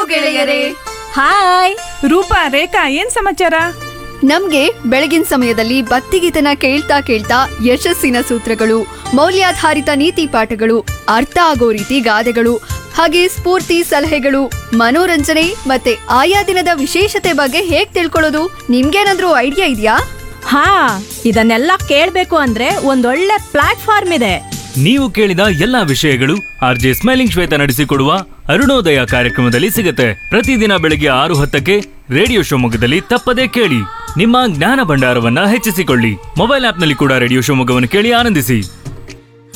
ಗೆಳೆಯರೇ ಹಾಯ್ ರೂಪಾ ರೇಖಾ ಏನ್ ಸಮಾಚಾರ ನಮ್ಗೆ ಬೆಳಗಿನ ಸಮಯದಲ್ಲಿ ಭಕ್ತಿಗೀತನ ಕೇಳ್ತಾ ಕೇಳ್ತಾ ಯಶಸ್ಸಿನ ಸೂತ್ರಗಳು ಮೌಲ್ಯಾಧಾರಿತ ನೀತಿ ಪಾಠಗಳು ಅರ್ಥ ಆಗೋ ರೀತಿ ಗಾದೆಗಳು ಹಾಗೆ ಸ್ಫೂರ್ತಿ ಸಲಹೆಗಳು ಮನೋರಂಜನೆ ಮತ್ತೆ ಆಯಾ ದಿನದ ವಿಶೇಷತೆ ಬಗ್ಗೆ ಹೇಗ್ ತಿಳ್ಕೊಳ್ಳೋದು ನಿಮ್ಗೇನಾದ್ರೂ ಐಡಿಯಾ ಇದೆಯಾ ಹಾ ಇದನ್ನೆಲ್ಲ ಕೇಳ್ಬೇಕು ಅಂದ್ರೆ ಒಂದೊಳ್ಳೆ ಪ್ಲಾಟ್ಫಾರ್ಮ್ ಇದೆ ನೀವು ಕೇಳಿದ ಎಲ್ಲಾ ವಿಷಯಗಳು ಆರ್ ಜೆ ಸ್ಮೈಲಿಂಗ್ ಶ್ವೇತ ನಡೆಸಿಕೊಡುವ ಅರುಣೋದಯ ಕಾರ್ಯಕ್ರಮದಲ್ಲಿ ಸಿಗುತ್ತೆ ಪ್ರತಿದಿನ ಬೆಳಿಗ್ಗೆ ಆರು ಹತ್ತಕ್ಕೆ ರೇಡಿಯೋ ಶಿವಮೊಗ್ಗದಲ್ಲಿ ತಪ್ಪದೇ ಕೇಳಿ ನಿಮ್ಮ ಜ್ಞಾನ ಭಂಡಾರವನ್ನ ಹೆಚ್ಚಿಸಿಕೊಳ್ಳಿ ಮೊಬೈಲ್ ಆಪ್ನಲ್ಲಿ ಕೂಡ ರೇಡಿಯೋ ಶಿವಮೊಗ್ಗವನ್ನು ಕೇಳಿ ಆನಂದಿಸಿ